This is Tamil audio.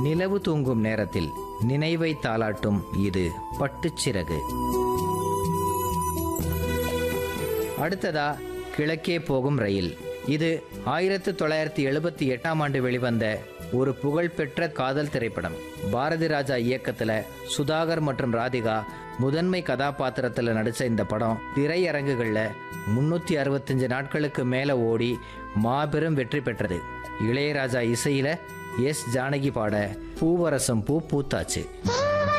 நிலவு தூங்கும் நேரத்தில் நினைவை தாளாட்டும் இது பட்டுச்சிறகு அடுத்ததா கிழக்கே போகும் ரயில் இது ஆயிரத்து தொள்ளாயிரத்தி எழுபத்தி எட்டாம் ஆண்டு வெளிவந்த ஒரு புகழ்பெற்ற காதல் திரைப்படம் பாரதி ராஜா இயக்கத்துல சுதாகர் மற்றும் ராதிகா முதன்மை கதாபாத்திரத்துல நடிச்ச இந்த படம் திரையரங்குகள்ல முன்னூத்தி அறுபத்தஞ்சு நாட்களுக்கு மேல ஓடி மாபெரும் வெற்றி பெற்றது இளையராஜா இசையில எஸ் ஜானகி பாட பூவரசம் பூ பூத்தாச்சு ஆ